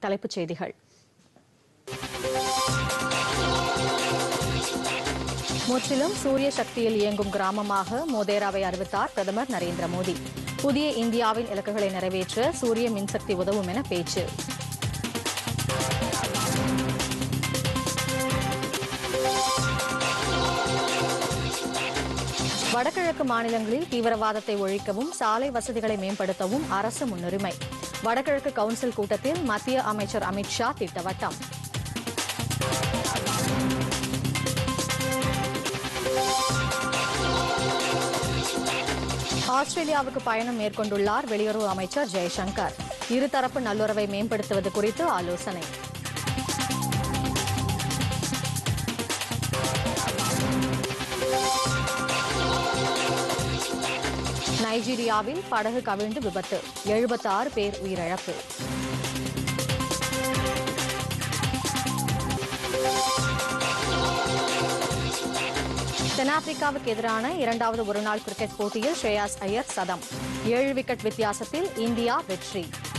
தலைப்புச் செய்திகள் முற்றிலும் சூரிய சக்தியில் இயங்கும் கிராமமாக மோதேராவை அறிவித்தார் பிரதமர் நரேந்திர மோடி புதிய இந்தியாவின் இலக்குகளை நிறைவேற்ற சூரிய மின்சக்தி உதவும் என பேச்சு வடகிழக்கு மாநிலங்களில் தீவிரவாதத்தை ஒழிக்கவும் சாலை வசதிகளை மேம்படுத்தவும் அரசு முன்னுரிமை வடகிழக்கு கவுன்சில் கூட்டத்தில் மத்திய அமைச்சர் அமித் ஷா திட்டவட்டம் ஆஸ்திரேலியாவுக்கு பயணம் மேற்கொண்டுள்ளார் வெளியுறவு அமைச்சர் ஜெய்சங்கர் இருதரப்பு நல்லுறவை மேம்படுத்துவது குறித்து ஆலோசனை நைஜீரியாவில் படகு கவிழ்ந்து விபத்து எழுபத்தி ஆறு பேர் உயிரிழப்பு தென்னாப்பிரிக்காவுக்கு எதிரான இரண்டாவது ஒருநாள் கிரிக்கெட் போட்டியில் ஸ்ரேயாஸ் ஐயர் சதம் ஏழு விக்கெட் வித்தியாசத்தில் இந்தியா வெற்றி